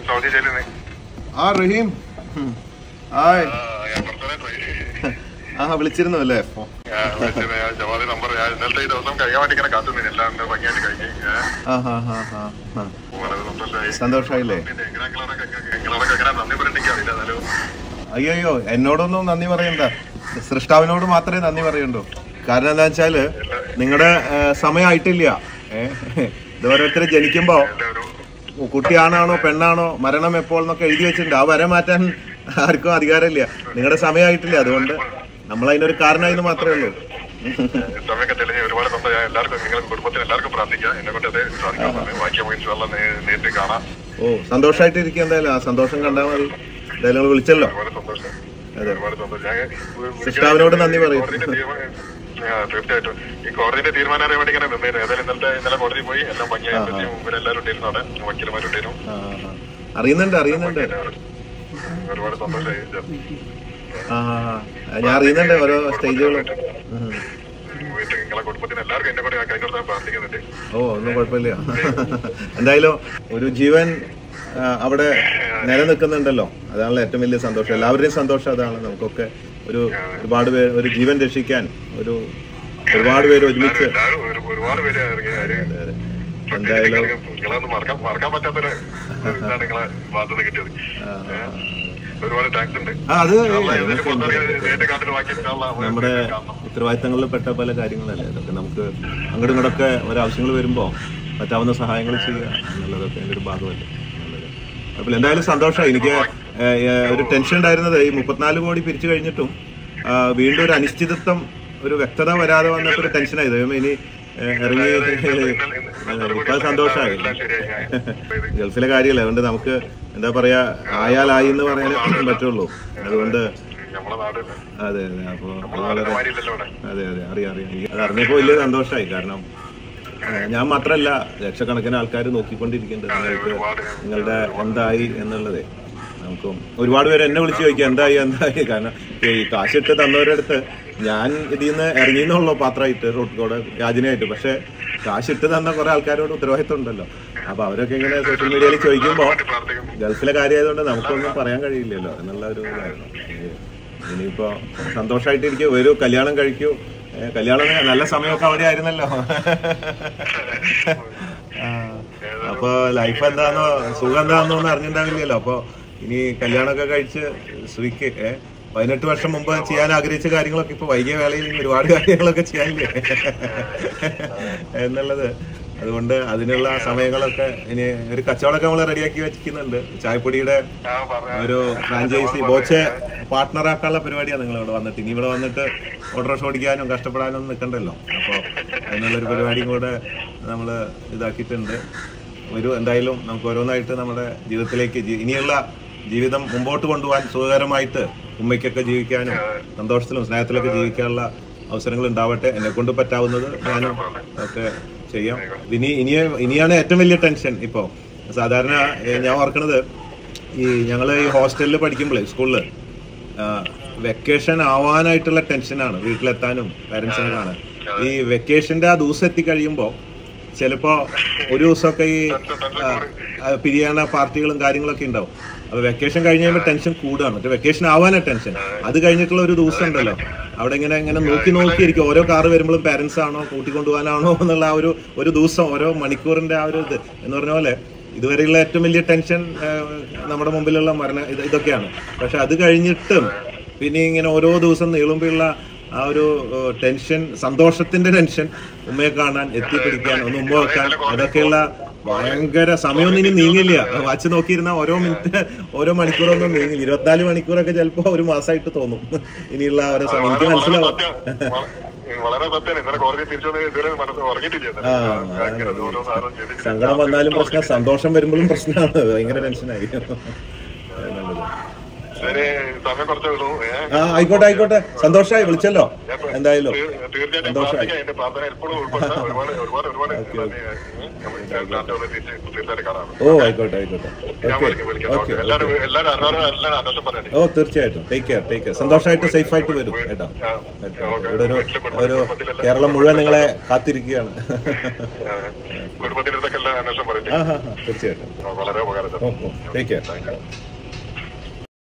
Saudi ജയിലിൽ നിന്ന് ആ റഹീം ഉം. ഹായ് ആ, ഞാൻ കുറച്ചുനേരം try ചെയ്തു. ആ വിളിച്ചിരുന്നു അല്ലേ ഞാൻ വിളിച്ചത് ഞാൻ ജവാദി നമ്പർ ഞാൻ ഇന്നലത്തെ ഈ ദിവസം കഴിയാൻ വേണ്ടി ഇങ്ങനെ കാത്തുനിന്നു എല്ലാം ഉണ്ട് ഭംഗിയായിട്ട് കഴിക്കും ആ ഹാ ഹാ ഹാ ആ. വളരെ സന്തോഷമായി സന്തോഷായില്ലേ പിന്നെ എങ്ങനെയൊക്കെ നിങ്ങളൊക്കെ എങ്ങനെ നന്ദി പറഞ്ഞിരിക്കും അറിയില്ല എന്നാലും അയ്യോ എന്നോടൊന്നും നന്ദി പറയണ്ട സൃഷ്ടാവിനോട് മാത്രമേ നന്ദി പറയണ്ടൂ കാരണം എന്താ വെച്ചാല് നിങ്ങളുടെ സമയമായിട്ടില്ല ഏഹ് ഇത് ഓരോരുത്തർ ജനിക്കുമ്പോ എന്റെ ഒരു കുട്ടിയാണാണോ പെണ്ണാണോ മരണം എപ്പോൾ എന്നൊക്കെ എഴുതി വെച്ചിട്ടുണ്ട് ആ വര മാറ്റാൻ ആർക്കും അധികാരമില്ല നിങ്ങളുടെ സമയമായിട്ടില്ല അതുകൊണ്ട് നമ്മൾ അതിനൊരു കാരണമായി എന്ന് മാത്രമേ ഉള്ളൂ സമയമൊക്കെ തെളിഞ്ഞ് ഒരുപാട് സന്തോഷം എല്ലാവർക്കും നിങ്ങൾക്ക് കുടുംബത്തിന് എല്ലാവർക്കും പ്രാർത്ഥിക്കാം എന്നെ കൊണ്ട് അതേ സാധിക്കും ബാക്കി നമുക്ക് ഇൻഷാല്ല നേരിട്ട് കാണാം ഓ സന്തോഷമായിട്ട് ഇരിക്കുക എന്തായാലും ആ സന്തോഷം കണ്ടാൽ മതി എന്തായാലും നിങ്ങൾ വിളിച്ചല്ലോ ഒരുപാട് സന്തോഷം ഒരുപാട് സന്തോഷം ഞാൻ സിസ്റ്റാവിനോട് നന്ദി പറയും. കോടതിയുടെ തീരുമാനം- ആ, തീർച്ചയായിട്ടും ഈ കോടതിയുടെ തീരുമാനം അറിയാൻ വേണ്ടി ഇങ്ങനെ നിന്നേരും ഏതായാലും ഇന്നലത്തെ ഇന്നലെ കോടതി പോയി എല്ലാം ഭംഗിയായി പറ്റി മുമ്പിൽ എല്ലാവരും ഉണ്ടായിരുന്നു അവിടെ വക്കീലന്മാരുണ്ടായിരുന്നു ആ, ആ. അറിയുന്നുണ്ട് അറിയുന്നുണ്ട് ഒരുപാട് സന്തോഷമായി ആ ആ, ആ. ഞാൻ അറിയുന്നുണ്ട് ഓരോ സ്റ്റേജുകളും ഉം. വീട്ടിൽ നിങ്ങളെ കുടുംബത്തിന് എല്ലാവർക്കും എന്നെ കൂടെ കഴിഞ്ഞ ദിവസം പ്രാർത്ഥിക്കുന്നുണ്ട് ഓ ഒന്നും കുഴപ്പമില്ല എന്തായാലും ഒരു ജീവൻ ആ, അവിടെ നിലനിൽക്കുന്നുണ്ടല്ലോ അതാണല്ലോ ഏറ്റവും വലിയ സന്തോഷം എല്ലാവരുടെയും സന്തോഷം അതാണ് നമുക്കൊക്കെ ഒരു ഒരുപാട് പേര് ഒരു ജീവൻ രക്ഷിക്കാൻ ഒരു ഒരുപാട് പേര് ഒരുമിച്ച് എല്ലാവരും ഒരു- ഒരുപാട് പേര് ഇറങ്ങി ആര് എന്തായാലും നിങ്ങളൊന്നും മറക്കാൻ മറക്കാൻ പറ്റാത്തൊരു ഇതാണ് നിങ്ങളെ ബാധ്യത കിട്ടിയത് ഏ? ഒരുപാട് താങ്ക്സ് ഉണ്ട് ആ അത് ഏതായാലും പുറത്തിറങ്ങി നേരിട്ട് കണ്ടിട്ട് ബാക്കി ഇൻഷാല്ലാ നമ്മുടെ ഉത്തരവാദിത്തങ്ങളിൽ പെട്ട പല കാര്യങ്ങളല്ലേ അതൊക്കെ നമുക്ക് അങ്ങോട്ടും ഇങ്ങോട്ടൊക്കെ ഒരാവശ്യങ്ങൾ വരുമ്പോൾ പറ്റാവുന്ന സഹായങ്ങൾ ചെയ്യുക എന്നുള്ളതൊക്കെ എൻ്റെ ഒരു ഭാഗമല്ലേ നല്ലത്. അപ്പോൾ എന്തായാലും സന്തോഷമായി എനിക്ക് ഏ, ഏ, ഒരു ടെൻഷൻ ഉണ്ടായിരുന്നത് ഈ മുപ്പത്തിനാല് കോടി പിരിച്ചു കഴിഞ്ഞിട്ടും ആ, വീണ്ടും ഒരു അനിശ്ചിതത്വം ഒരു വ്യക്തത വരാതെ വന്നപ്പോൾ ഒരു ടെൻഷനായി ദൈവമേ ഇനി ഏ, ഇറങ്ങി ഇപ്പൊ സന്തോഷമായി എല്ലാം ശരിയായി ഞാൻ ഗൾഫിലെ കാര്യമല്ലേ അതുകൊണ്ട് നമുക്ക് എന്താ പറയാ ആയാലായി എന്ന് പറയാനേ പറ്റുള്ളൂ അതുകൊണ്ട് നമ്മളെ നാട് അതെ അതെ അപ്പോൾ നമ്മളെ നാടിന്റെ മാതിരിയല്ലല്ലോ അവിടെ അതെ അതെ അറിയാം അറിയാം എനിക്ക് അത് അറിഞ്ഞപ്പോൾ വലിയ സന്തോഷമായി കാരണം ഏഹ്, ഞാൻ മാത്രമല്ല ലക്ഷക്കണക്കിന് ആൾക്കാർ നോക്കിക്കൊണ്ടിരിക്കുന്നുണ്ട് നിങ്ങൾക്ക് ഒരുപാട് നിങ്ങളുടെ എന്തായി എന്നുള്ളതേ നമുക്കും ഒരുപാട് പേര് എന്നെ വിളിച്ച് ചോദിക്കുക എന്തായി എന്തായി കാരണം ഈ കാശിട്ട് തന്നവരുടെ അടുത്ത് ഞാൻ ഇതിൽ നിന്ന് ഇറങ്ങിയെന്നുള്ളൂ പാത്രമായിട്ട് റോട്ട് കൂടെ യാചനയായിട്ട് പക്ഷെ കാശിട്ട് തന്ന കുറെ ആൾക്കാരോട് ഉത്തരവാദിത്വം ഉണ്ടല്ലോ അപ്പൊ അവരൊക്കെ ഇങ്ങനെ സോഷ്യൽ മീഡിയയിൽ ചോദിക്കുമ്പോൾ പ്രാർത്ഥിക്കുന്നു ഗൾഫിലെ കാര്യമായതുകൊണ്ട് നമുക്കൊന്നും പറയാൻ കഴിയില്ലല്ലോ എന്നുള്ള ഒരു ഇതായിരുന്നു ഇനി- ഇനിയിപ്പോ സന്തോഷമായിട്ടിരിക്കും ഒരു കല്യാണം കഴിക്കൂ ഏ, കല്യാണം നല്ല സമയമൊക്കെ അവിടെ ആയിരുന്നല്ലോ ആ, അപ്പൊ ലൈഫ് എന്താന്നോ സുഖം എന്താന്നോന്ന് അറിഞ്ഞിട്ടുണ്ടാവില്ലല്ലോ അപ്പൊ ഇനി കല്യാണമൊക്കെ കഴിച്ച് സുഖിക്ക് ഏ പതിനെട്ട് വർഷം മുമ്പ് ചെയ്യാൻ ആഗ്രഹിച്ച കാര്യങ്ങളൊക്കെ ഇപ്പൊ വൈകിയ വേളയിൽ ഇനി ഒരുപാട് കാര്യങ്ങളൊക്കെ ചെയ്യാനില്ലേ എന്നുള്ളത് അതുകൊണ്ട് അതിനുള്ള സമയങ്ങളൊക്കെ ഇനി ഒരു കച്ചവടമൊക്കെ നമ്മൾ റെഡിയാക്കി വെച്ചിരിക്കുന്നുണ്ട് ചായപ്പൊടിയുടെ ഞാൻ പറഞ്ഞ ഒരു ഫ്രാഞ്ചൈസി ബോച്ചെ പാർട്ട്ണറാക്കാനുള്ള പരിപാടിയാണ് നിങ്ങൾ ഇവിടെ വന്നിട്ട് ഇനി ഇവിടെ വന്നിട്ട് ഓട്ടോറിക്ഷ ഓടിക്കാനും കഷ്ടപ്പെടാനും ഒന്നും നിൽക്കണ്ടല്ലോ അപ്പോൾ അതിനുള്ളൊരു പരിപാടിയും കൂടെ നമ്മൾ ഇതാക്കിയിട്ടുണ്ട് ഒരു എന്തായാലും നമുക്ക് ഓരോന്നായിട്ട് നമ്മുടെ ജീവിതത്തിലേക്ക് ജി- ഇനിയുള്ള ജീവിതം മുമ്പോട്ട് കൊണ്ടുപോകാൻ സുഖകരമായിട്ട് ഉമ്മയ്ക്കൊക്കെ ജീവിക്കാനും സന്തോഷത്തിലും സ്നേഹത്തിലൊക്കെ ജീവിക്കാനുള്ള അവസരങ്ങൾ ഉണ്ടാവട്ടെ എന്നെ കൊണ്ട് പറ്റാവുന്നത് ഞാനും ഒക്കെ ചെയ്യാം ഇനി ഇനിയ ഇനിയാണ് ഏറ്റവും വലിയ ടെൻഷൻ ഇപ്പോൾ സാധാരണ ഏഹ്, ഞാൻ ഓർക്കണത് ഈ ഞങ്ങൾ ഈ ഹോസ്റ്റലിൽ പഠിക്കുമ്പോഴേ സ്കൂളിൽ വെക്കേഷൻ ആവാനായിട്ടുള്ള ടെൻഷനാണ് വീട്ടിലെത്താനും പാരൻസിനെ കാണാൻ ഈ വെക്കേഷന്റെ ആ ദിവസം എത്തിക്കഴിയുമ്പോൾ ചിലപ്പോ ഒരു ദിവസമൊക്കെ ഈ ആ, ആ, പിരിയാന പാർട്ടികളും കാര്യങ്ങളൊക്കെ ഉണ്ടാവും അപ്പൊ വെക്കേഷൻ കഴിഞ്ഞ് കഴിയുമ്പോൾ ടെൻഷൻ കൂടുകയാണ് മറ്റേ വെക്കേഷൻ ആവാനാ ടെൻഷൻ അത് കഴിഞ്ഞിട്ടുള്ള ഒരു ദിവസം ഉണ്ടല്ലോ അവിടെ ഇങ്ങനെ ഇങ്ങനെ നോക്കി നോക്കിയിരിക്കും ഓരോ കാറ് വരുമ്പോഴും പാരന്റ്സ് ആണോ കൂട്ടിക്കൊണ്ടുപോകാനാണോ എന്നുള്ള ആ ഒരു ഒരു ദിവസം ഓരോ മണിക്കൂറിന്റെ ആ ഒരു ഇത് എന്ന് പറഞ്ഞ പോലെ ഇതുവരെയുള്ള ഏറ്റവും വലിയ ടെൻഷൻ ആ, നമ്മുടെ മുമ്പിലുള്ള മരണ ഇത് ഇതൊക്കെയാണ് പക്ഷെ അത് കഴിഞ്ഞിട്ടും പിന്നെ ഇങ്ങനെ ഓരോ ദിവസം നീളുമ്പോഴുള്ള ആ ഒരു ഏഹ്, ടെൻഷൻ സന്തോഷത്തിന്റെ ടെൻഷൻ ഉമ്മയെ കാണാൻ എത്തിപ്പിടിക്കാൻ ഒന്ന് ഉമ്മ വെക്കാൻ അതൊക്കെയുള്ള ഭയങ്കര സമയമൊന്നും ഇനി നീങ്ങില്ല വാച്ച് നോക്കിയിരുന്ന ഓരോ മിനിറ്റ് ഓരോ മണിക്കൂറൊന്നും നീങ്ങില്ല ഇരുപത്തിനാല് മണിക്കൂറൊക്കെ ചിലപ്പോ ഒരു മാസമായിട്ട് തോന്നും ഇനിയുള്ള ആ ഒരു സമയം എനിക്ക് മനസ്സിലാവും സത്യം. വള- വളരെ സത്യം ഇന്നലെ കോടതി തിരിച്ചു വന്ന് ഇതുവരെ മനസ്സ് ഉറങ്ങിയിട്ടില്ല ആ, ഭയങ്കര ഓരോ സാധനം ചെയ്തിട്ട് സങ്കടം വന്നാലും പ്രശ്നം സന്തോഷം വരുമ്പോഴും പ്രശ്നമാണ് ഭയങ്കര ടെൻഷനായി എന്നുള്ളത് ഇതുവരെ സമയം കുറച്ചേ ഉള്ളൂ ഏ. ആ ആയിക്കോട്ടെ ആയിക്കോട്ടെ സന്തോഷമായി വിളിച്ചല്ലോ എന്തായാലും തീ- തീർച്ചയായിട്ടും പ്രാർത്ഥിക്കാം എന്റെ പ്രാർത്ഥന എപ്പോഴും ഉൾപ്പെടുത്താൻ ഒരുപാട് ഒരുപാട് ഒരുപാട് നന്ദി. ഉം. നമ്മൾ തീർച്ചയായിട്ടും തിരിച്ച് തീർച്ചയായിട്ടും കാണാം ഓ ആയിക്കോട്ടെ ആയിക്കോട്ടെ ഞാൻ ഓക്കെ വിളിക്കാം വിളിക്കാം ഓക്കെ ഓക്കെ എല്ലാവരും എല്ലാവരും അറിയാതെ എല്ലാവരും അന്വേഷണം പറയണേ ഓ തീർച്ചയായിട്ടും ടേക്ക് കെയർ ടേക്ക് കെയർ സന്തോഷമായിട്ട് സേഫ് ആയിട്ട് വരും കേട്ടോ ആ, കേട്ടോ. ഓക്കെ. ഇവിടെ ഒരു വീട്ടിലെ ഒരു കുടുംബത്തിലെല്ലാം- കേരളം മുഴുവൻ നിങ്ങളെ കാത്തിരിക്കുകയാണ് ആ, കുടുംബത്തിനടുത്തൊക്കെ എല്ലാ അന്വേഷണം പറയട്ടെ ആ ഹാ ഹാ തീർച്ചയായിട്ടും വളരെ ഉപകാരം ഓ ഓ ടേക്ക് കെയർ താങ്ക് യു